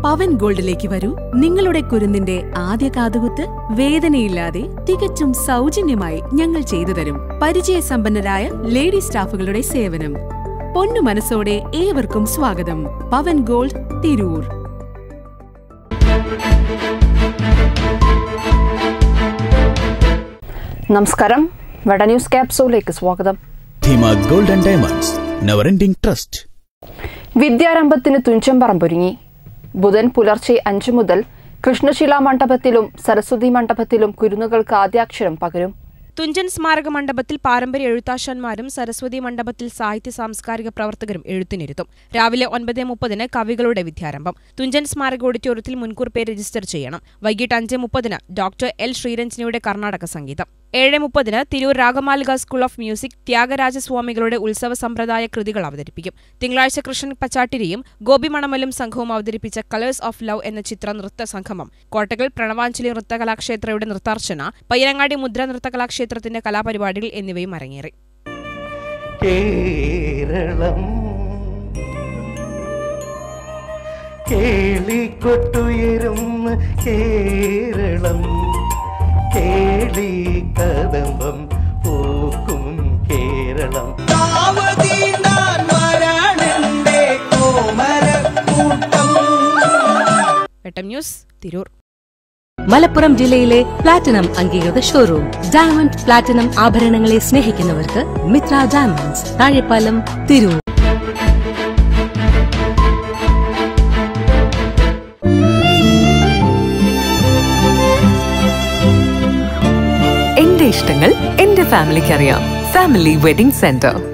പവൻ ഗോൾഡിലേക്ക് വരൂ നിങ്ങളുടെ കുരുന്നിന്റെ ആദ്യ കാതുകുത്ത് വേദനയില്ലാതെ തികച്ചും സൗജന്യമായി ഞങ്ങൾ ചെയ്തു തരും പരിചയസമ്പന്നരായ ലേഡി സ്റ്റാഫുകളുടെ സേവനം പൊന്നു മനസ്സോടെ ഏവർക്കും സ്വാഗതം പവൻ ഗോൾഡ് തിരൂർ നമസ്കാരം വട ന്യൂസ് ക്യാപ്സൂളിലേക്ക് സ്വാഗതം Dheema gold and diamonds never ending trust വിദ്യാരംഭത്തിന് തുഞ്ചംപറമ്പൊരുങ്ങി ബുധൻ പുലർച്ചെ അഞ്ചു മുതൽ കൃഷ്ണശിലാ മണ്ഡപത്തിലും സരസ്വതി മണ്ഡപത്തിലും കുരുന്നുകൾക്ക് ആദ്യാക്ഷരം പകരും തുഞ്ചൻ സ്മാരക മണ്ഡപത്തിൽ പാരമ്പര്യ എഴുത്താശാന്മാരും സരസ്വതി മണ്ഡപത്തിൽ സാഹിത്യ സാംസ്കാരിക പ്രവർത്തകരും എഴുത്തിനിരുത്തും രാവിലെ ഒൻപത് മുപ്പതിന് കവികളുടെ വിദ്യാരംഭം തുഞ്ചൻ സ്മാരക ഓഡിറ്റോറിയത്തിൽ മുൻകൂർ പേര് രജിസ്റ്റർ ചെയ്യണം വൈകിട്ട് അഞ്ച് മുപ്പതിന് ഡോക്ടർ എൽ ശ്രീരഞ്ജനിയുടെ കർണാടക സംഗീതം ഏഴ് മുപ്പതിന് Tirur Ragamalika school of music ത്യാഗരാജസ്വാമികളുടെ ഉത്സവ സമ്പ്രദായ കൃതികൾ അവതരിപ്പിക്കും തിങ്കളാഴ്ച കൃഷ്ണൻ പച്ചാട്ടിരിയും ഗോപി മണമലും സംഘവും അവതരിപ്പിച്ച കളേഴ്സ് ഓഫ് ലവ് എന്ന ചിത്ര നൃത്ത സംഗമം കോട്ടകൾ പ്രണവാഞ്ജലി നൃത്തകലാക്ഷേത്രയുടെ നൃത്താർച്ചന പയ്യനങ്ങാടി മുദ്ര നൃത്തകലാക്ഷേത്രത്തിന്റെ കലാപരിപാടികൾ എന്നിവയും അരങ്ങേറി കേരളം കേളിക്കൊട്ടുയരുന്ന കേരളം കേളി കദംബം പൂക്കും കേരളം വെട്ടം ന്യൂസ് തിരൂർ മലപ്പുറം ജില്ലയിലെ പ്ലാറ്റിനം അംഗീകൃത ഷോറൂം ഡയമണ്ട് പ്ലാറ്റിനം ആഭരണങ്ങളെ സ്നേഹിക്കുന്നവർക്ക് മിത്ര ഡയമണ്ട്സ് താഴെപ്പാലം തിരൂർ എന്റെ ഇഷ്ടങ്ങൾ എന്റെ ഫാമിലിക്ക് അറിയാം ഫാമിലി വെഡിംഗ് സെന്റർ